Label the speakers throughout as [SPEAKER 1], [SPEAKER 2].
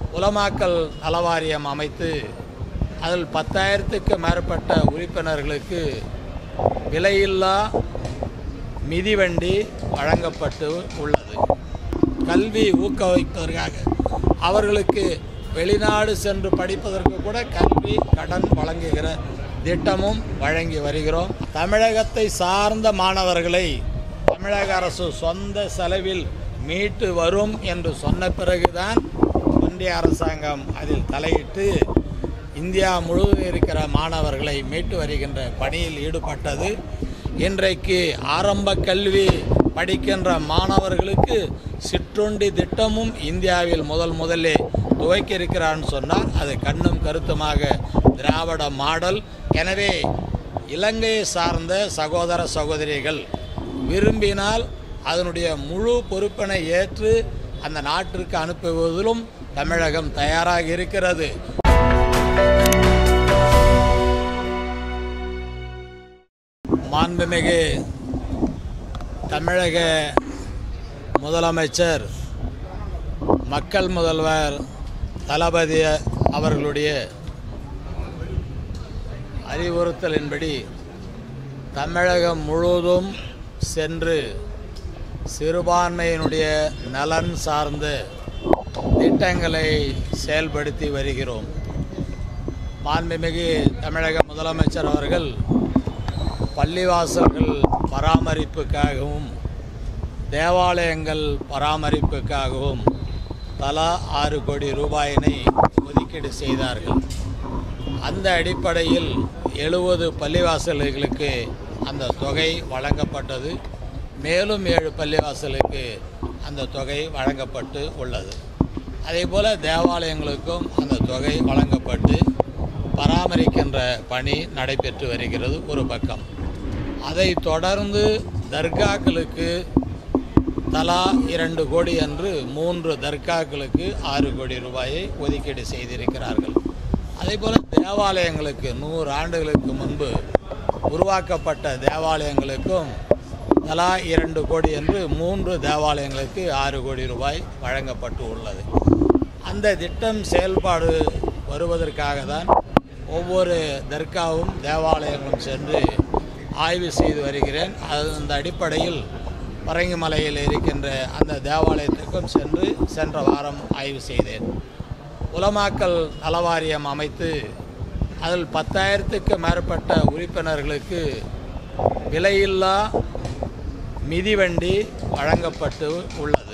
[SPEAKER 1] உலமாக்கல் நலவாரியம் அமைத்து அதில் பத்தாயிரத்துக்கு மேற்பட்ட உறுப்பினர்களுக்கு விலையில்லா மிதிவண்டி வழங்கப்பட்டு உள்ளது கல்வி ஊக்குவிப்பதற்காக அவர்களுக்கு வெளிநாடு சென்று படிப்பதற்கு கூட கல்வி கடன் வழங்குகிற திட்டமும் வழங்கி வருகிறோம் தமிழகத்தை சார்ந்த மாணவர்களை தமிழக அரசு சொந்த செலவில் மீட்டு வரும் என்று சொன்ன பிறகுதான் ஒன்றிய அரசாங்கம் அதில் தலையிட்டு இந்தியா முழுவதும் இருக்கிற மாணவர்களை மீட்டு வருகின்ற பணியில் ஈடுபட்டது இன்றைக்கு ஆரம்ப கல்வி படிக்கின்ற மாணவர்களுக்கு சிற்றுண்டி திட்டமும் இந்தியாவில் முதல் முதலே துவக்கி இருக்கிறான்னு சொன்னால் அது கண்ணும் கருத்துமாக திராவிட மாடல் எனவே இலங்கையை சார்ந்த சகோதர சகோதரிகள் விரும்பினால் அதனுடைய முழு பொறுப்பினை ஏற்று அந்த நாட்டிற்கு அனுப்புவதிலும் தமிழகம் தயாராக இருக்கிறது மாண்புமிகு தமிழக முதலமைச்சர் மக்கள் முதல்வர் தளபதி அவர்களுடைய அறிவுறுத்தலின்படி தமிழகம் முழுவதும் சென்று சிறுபான்மையினுடைய நலன் சார்ந்த திட்டங்களை செயல்படுத்தி வருகிறோம் மாண்புமிகு தமிழக முதலமைச்சர் அவர்கள் பள்ளிவாசல்கள் பராமரிப்புக்காகவும் தேவாலயங்கள் பராமரிப்புக்காகவும் தலா ஆறு கோடி ரூபாயினை ஒதுக்கீடு செய்தார்கள் அந்த அடிப்படையில் எழுபது பள்ளிவாசல்களுக்கு அந்த தொகை வழங்கப்பட்டது மேலும் ஏழு பள்ளிவாசலுக்கு அந்த தொகை வழங்கப்பட்டு உள்ளது அதேபோல் தேவாலயங்களுக்கும் அந்த தொகை வழங்கப்பட்டு பராமரிக்கின்ற பணி நடைபெற்று வருகிறது ஒரு பக்கம் அதை தொடர்ந்து தர்காக்களுக்கு தலா இரண்டு கோடி என்று மூன்று தர்காக்களுக்கு ஆறு கோடி ரூபாயை ஒதுக்கீடு செய்திருக்கிறார்கள் அதேபோல் தேவாலயங்களுக்கு நூறு ஆண்டுகளுக்கு முன்பு உருவாக்கப்பட்ட தேவாலயங்களுக்கும் தலா இரண்டு கோடி என்று மூன்று தேவாலயங்களுக்கு ஆறு கோடி ரூபாய் வழங்கப்பட்டு உள்ளது அந்த திட்டம் செயல்பாடு வருவதற்காக தான் ஒவ்வொரு தர்காவும் தேவாலயங்களும் சென்று ஆய்வு செய்து வருகிறேன் அது அந்த அடிப்படையில் பரங்கிமலையில் இருக்கின்ற அந்த தேவாலயத்திற்கும் சென்று சென்ற வாரம் ஆய்வு செய்தேன் உலமாக்கல் நலவாரியம் அமைத்து அதில் பத்தாயிரத்துக்கு மேற்பட்ட உறுப்பினர்களுக்கு விலையில்லா மிதிவண்டி வழங்கப்பட்டு உள்ளது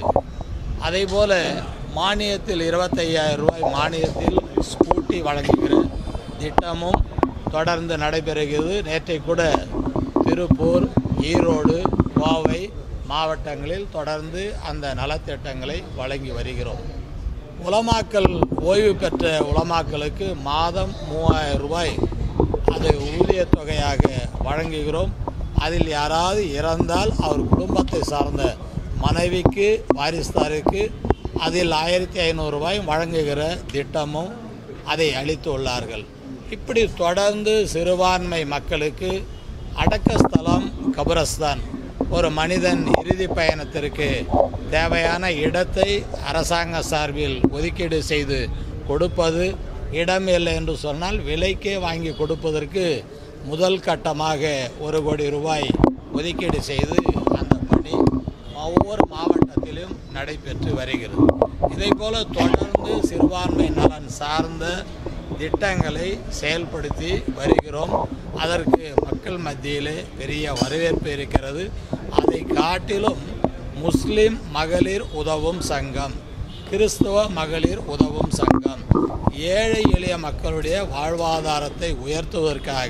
[SPEAKER 1] அதேபோல மானியத்தில் இருபத்தையாயிரம் ரூபாய் மானியத்தில் ஸ்கூட்டி வழங்குகிற திட்டமும் தொடர்ந்து நடைபெறுகிறது நேற்றை கூட திருப்பூர் ஈரோடு கோவை மாவட்டங்களில் தொடர்ந்து அந்த நலத்திட்டங்களை வழங்கி வருகிறோம் உலமாக்கல் ஓய்வு பெற்ற உலமாக்களுக்கு மாதம் மூவாயிரம் ரூபாய் அது ஊதியத் தொகையாக வழங்குகிறோம் அதில் யாராவது இறந்தால் அவர் குடும்பத்தை சார்ந்த மனைவிக்கு வாரிசுதாருக்கு அதில் ஆயிரத்தி ஐநூறு ரூபாய் வழங்குகிற திட்டமும் அதை அளித்து உள்ளார்கள் இப்படி தொடர்ந்து சிறுபான்மை மக்களுக்கு அடக்க ஸ்தலம் கபரஸ்தான் ஒரு மனிதன் இறுதி பயணத்திற்கு தேவையான இடத்தை அரசாங்க சார்பில் ஒதுக்கீடு செய்து கொடுப்பது இடம் இல்லை என்று சொன்னால் விலைக்கே வாங்கி கொடுப்பதற்கு முதல் கட்டமாக ஒரு கோடி ரூபாய் ஒதுக்கீடு செய்து அந்த பணி ஒவ்வொரு மாவட்டத்திலும் நடைபெற்று வருகிறது இதை போல தொடர்ந்து சிறுபான்மை நலன் சார்ந்த திட்டங்களை செயல்படுத்தி வருகிறோம் அதற்கு மக்கள் மத்தியிலே பெரிய வரவேற்பு இருக்கிறது அதை காட்டிலும் முஸ்லிம் மகளிர் உதவும் சங்கம் கிறிஸ்தவ மகளிர் உதவும் சங்கம் ஏழை எளிய மக்களுடைய வாழ்வாதாரத்தை உயர்த்துவதற்காக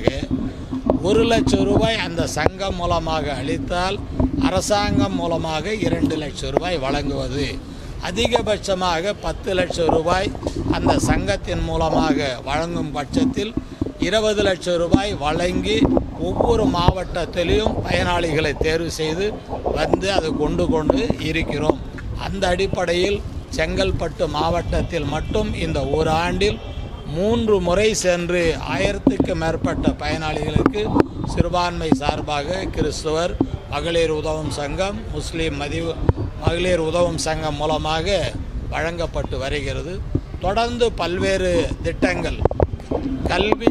[SPEAKER 1] ஒரு லட்சம் ரூபாய் அந்த சங்கம் மூலமாக அளித்தால் அரசாங்கம் மூலமாக இரண்டு லட்சம் ரூபாய் வழங்குவது அதிகபட்சமாக பத்து லட்சம் ரூபாய் அந்த சங்கத்தின் மூலமாக வழங்கும் பட்சத்தில் இருபது லட்சம் ரூபாய் வழங்கி ஒவ்வொரு மாவட்டத்திலையும் பயனாளிகளை தேர்வு செய்து வந்து அதை கொண்டு கொண்டு இருக்கிறோம் அந்த அடிப்படையில் செங்கல்பட்டு மாவட்டத்தில் மட்டும் இந்த ஒரு ஆண்டில் மூன்று முறை சென்று ஆயிரத்துக்கு மேற்பட்ட பயனாளிகளுக்கு சிறுபான்மை சார்பாக கிறிஸ்துவர் மகளிர் உதவும் சங்கம் முஸ்லீம் மதிவு மகளிர் உதவும் சங்கம் மூலமாக வழங்கப்பட்டு வருகிறது தொடர்ந்து பல்வேறு திட்டங்கள் கல்வி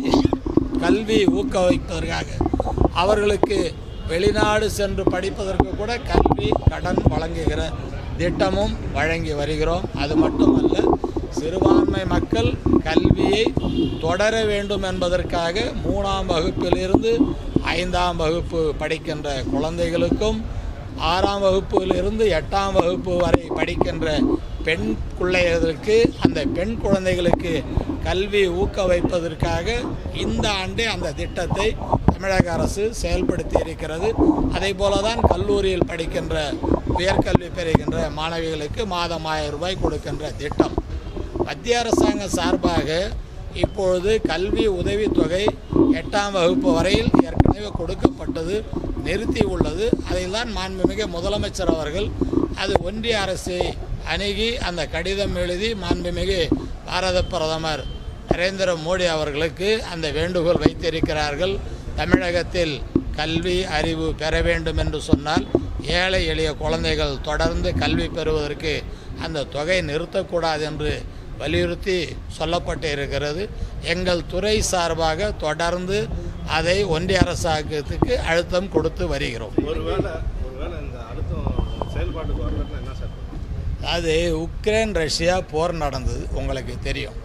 [SPEAKER 1] கல்வி ஊக்குவிப்பதற்காக அவர்களுக்கு வெளிநாடு சென்று படிப்பதற்கு கூட கல்வி கடன் வழங்குகிற திட்டமும் வழங்கி வருகிறோம் அது மட்டுமல்ல சிறுபான்மை மக்கள் கல்வியை தொடர வேண்டும் என்பதற்காக மூணாம் வகுப்பிலிருந்து ஐந்தாம் வகுப்பு படிக்கின்ற குழந்தைகளுக்கும் ஆறாம் வகுப்பிலிருந்து எட்டாம் வகுப்பு வரை படிக்கின்ற பெண் பிள்ளைகளுக்கு அந்த பெண் குழந்தைகளுக்கு கல்வி ஊக்குவிப்பதற்காக இந்த ஆண்டே அந்த திட்டத்தை தமிழக அரசு செயல்படுத்தி இருக்கிறது அதே போல தான் கல்லூரியில் படிக்கின்ற உயர்கல்வி பெறுகின்ற மாணவிகளுக்கு மாதம் ஆயிரம் ரூபாய் கொடுக்கின்ற திட்டம் மத்திய அரசாங்கம் சார்பாக இப்பொழுது கல்வி உதவித்தொகை எட்டாம் வகுப்பு வரையில் ஏற்கனவே கொடுக்கப்பட்டது நிறுத்தி உள்ளது அதைத்தான் மாண்புமிகு முதலமைச்சர் அவர்கள் அது ஒன்றிய அரசை அணுகி அந்த கடிதம் எழுதி மாண்புமிகு பாரத பிரதமர் நரேந்திர மோடி அவர்களுக்கு அந்த வேண்டுகோள் வைத்திருக்கிறார்கள் தமிழகத்தில் கல்வி அறிவு பெற வேண்டும் என்று சொன்னால் ஏழை எளிய குழந்தைகள் தொடர்ந்து கல்வி பெறுவதற்கு அந்த தொகை நிறுத்தக்கூடாது என்று வலியுறுத்தி சொல்லப்பட்டு இருக்கிறது எங்கள் துறை சார்பாக தொடர்ந்து அதை ஒன்றிய அரசாங்கத்துக்கு அழுத்தம் கொடுத்து வருகிறோம்
[SPEAKER 2] ஒருவேளை ஒருவேளை இந்த அழுத்தம் செயல்பாட்டுக்கு வரலன்னா என்ன சார் பண்ணுவீங்க?
[SPEAKER 1] அது உக்ரைன் ரஷ்யா போர் நடந்தது உங்களுக்கு தெரியும்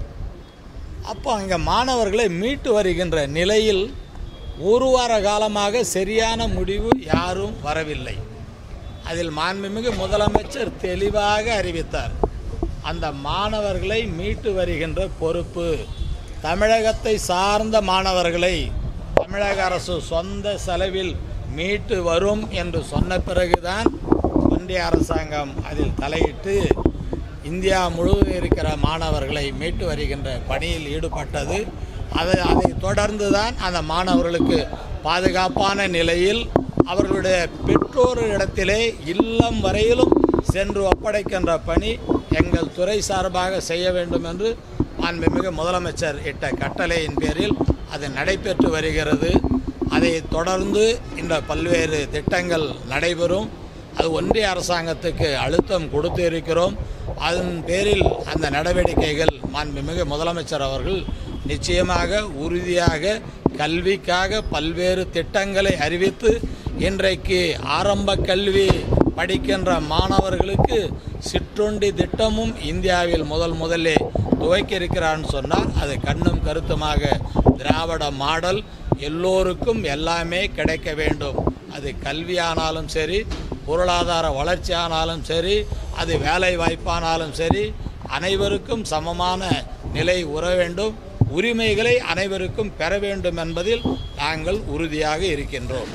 [SPEAKER 1] அப்போ அங்கே மாணவர்களை மீட்டு வருகின்ற நிலையில் ஒரு வார காலமாக சரியான முடிவு யாரும் வரவில்லை அதில் மாண்புமிகு முதலமைச்சர் தெளிவாக அறிவித்தார் அந்த மாணவர்களை மீட்டு வருகின்ற பொறுப்பு தமிழகத்தை சார்ந்த மாணவர்களை தமிழக அரசு சொந்த செலவில் மீட்டு வரும் என்று சொன்ன பிறகுதான் ஒன்றிய அரசாங்கம் அதில் தலையிட்டு இந்தியா முழுவதும் இருக்கிற மாணவர்களை மீட்டு வருகின்ற பணியில் ஈடுபட்டது அதை அதை தொடர்ந்து தான் அந்த மாணவர்களுக்கு பாதுகாப்பான நிலையில் அவர்களுடைய பெற்றோரிடத்திலே இல்லம் வரையிலும் சென்று ஒப்படைக்கின்ற பணி எங்கள் துறை சார்பாக செய்ய வேண்டும் என்று மாண்புமிகு முதலமைச்சர் இட்ட கட்டளையின் பேரில் அது நடைபெற்று வருகிறது அதை தொடர்ந்து இந்த பல்வேறு திட்டங்கள் நடைபெறும் அது ஒன்றிய அரசாங்கத்துக்கு அழுத்தம் கொடுத்து இருக்கிறோம் அதன் பேரில் அந்த நடவடிக்கைகள் மாண்புமிகு முதலமைச்சர் அவர்கள் நிச்சயமாக உறுதியாக கல்விக்காக பல்வேறு திட்டங்களை அறிவித்து இன்றைக்கு ஆரம்ப கல்வி படிக்கின்ற மாணவர்களுக்கு சிற்றுண்டி திட்டமும் இந்தியாவில் முதல் முதலே துவக்கி இருக்கிறான்னு சொன்னால் அது கண்ணும் கருத்துமாக திராவிட மாடல் எல்லோருக்கும் எல்லாமே கிடைக்க வேண்டும் அது கல்வியானாலும் சரி பொருளாதார வளர்ச்சியானாலும் சரி அது வேலை வாய்ப்பானாலும் சரி அனைவருக்கும் சமமான நிலை உற வேண்டும் உரிமைகளை அனைவருக்கும் பெற வேண்டும் என்பதில் நாங்கள் உறுதியாக இருக்கின்றோம்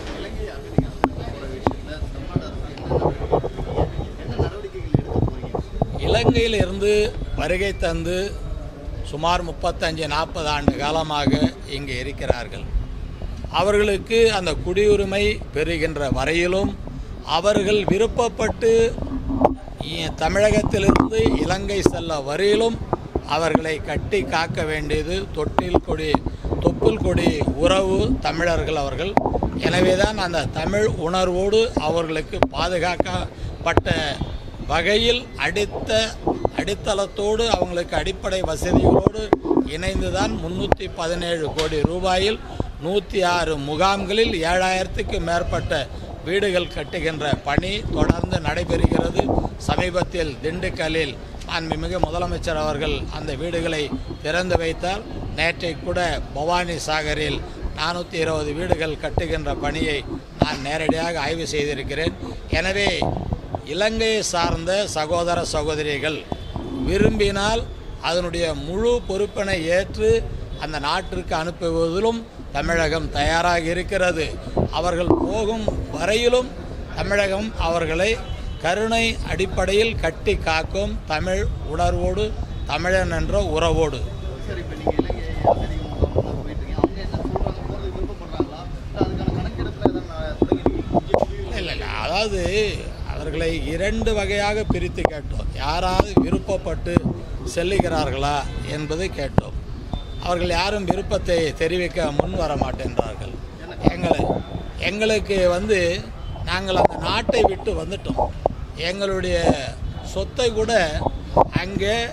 [SPEAKER 1] இலங்கையில் இருந்து வருகை தந்து சுமார் முப்பத்தஞ்சு நாற்பது ஆண்டு காலமாக இங்கே இருக்கிறார்கள் அவர்களுக்கு அந்த குடியுரிமை பெறுகின்ற வரையிலும் அவர்கள் விருப்பப்பட்டு இ- தமிழகத்திலிருந்து இலங்கை செல்ல வரையிலும் அவர்களை கட்டி காக்க வேண்டியது தொட்டில் கொடி தொப்புள் கொடி உறவு தமிழர்கள் அவர்கள் எனவேதான் அந்த தமிழ் உணர்வோடு அவர்களுக்கு பாதுகாக்கப்பட்ட வகையில் அடித்த அடித்தளத்தோடு அவங்களுக்கு அடிப்படை வசதிகளோடு இணைந்துதான் முன்னூற்றி பதினேழு கோடி ரூபாயில் நூற்றி ஆறு முகாம்களில் ஏழாயிரத்துக்கு மேற்பட்ட வீடுகள் கட்டுகின்ற பணி தொடர்ந்து நடைபெறுகிறது சமீபத்தில் திண்டுக்கல்லில் மாண்புமிகு முதலமைச்சர் அவர்கள் அந்த வீடுகளை திறந்து வைத்தார் நேற்றை கூட பவானி சாகரில் நானூற்றி இருபது வீடுகள் கட்டுகின்ற பணியை நான் நேரடியாக ஆய்வு செய்திருக்கிறேன் எனவே இலங்கையை சார்ந்த சகோதர சகோதரிகள் விரும்பினால் அதனுடைய முழு பொறுப்பினை ஏற்று அந்த நாட்டிற்கு அனுப்புவதிலும் தமிழகம் தயாராக இருக்கிறது அவர்கள் போகும் வரையிலும் தமிழகம் அவர்களை கருணை அடிப்படையில் கட்டி காக்கும் தமிழ் உணர்வோடு தமிழன் என்ற உறவோடு
[SPEAKER 3] சரி இப்போ நீங்கள் இலங்கை அகதி முகாம்லாம் போயிட்டு இருக்கீங்க அவங்க என்ன சொல்கிறாங்க போகிறது விருப்பப்படுறாங்களா இல்லை அதுக்கான கணக்கெடுப்பில் எதாவது தொடங்கிருக்கீங்க
[SPEAKER 1] இல்லை இல்லை அதாவது அவர்களை இரண்டு வகையாக பிரித்து கேட்டோம் யாராவது விருப்பப்பட்டு செல்லுகிறார்களா என்பது கேட்டோம் அவர்கள் யாரும் விருப்பத்தை தெரிவிக்க முன் வர மாட்டேன்றார்கள் எங்களை எங்களுக்கு வந்து நாங்கள் அந்த நாட்டை விட்டு வந்துட்டோம் எங்களுடைய சொத்தை கூட அங்கே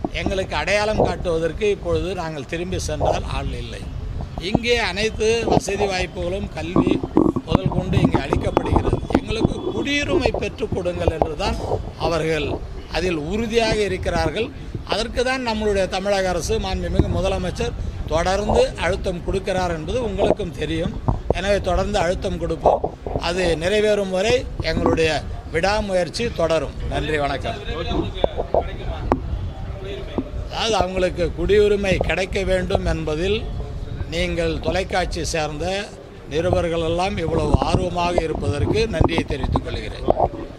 [SPEAKER 1] எங்களுக்கு அடையாளம் காட்டுவதற்கு இப்பொழுது நாங்கள் திரும்பி சென்றால் ஆள் இல்லை இங்கே அனைத்து வசதி வாய்ப்புகளும் கல்வி முதல் கொண்டு இங்கே அளிக்கப்படுகிறது எங்களுக்கு குடியுரிமை பெற்றுக் கொடுங்கள் என்று தான் அவர்கள் அதில் உறுதியாக இருக்கிறார்கள் அதற்கு தான் நம்மளுடைய தமிழக அரசு மாண்புமிகு முதலமைச்சர் தொடர்ந்து அழுத்தம் கொடுக்கிறார் என்பது உங்களுக்கும் தெரியும் எனவே தொடர்ந்து அழுத்தம் கொடுப்போம் அது நிறைவேறும் வரை எங்களுடைய விடாமுயற்சி தொடரும் நன்றி வணக்கம் அதாவது அவங்களுக்கு குடியுரிமை கிடைக்க வேண்டும் என்பதில் நீங்கள் தொலைக்காட்சி சேர்ந்த நிருபர்கள் எல்லாம் இவ்வளவு ஆர்வமாக இருப்பதற்கு நன்றியை தெரிவித்துக் கொள்கிறேன்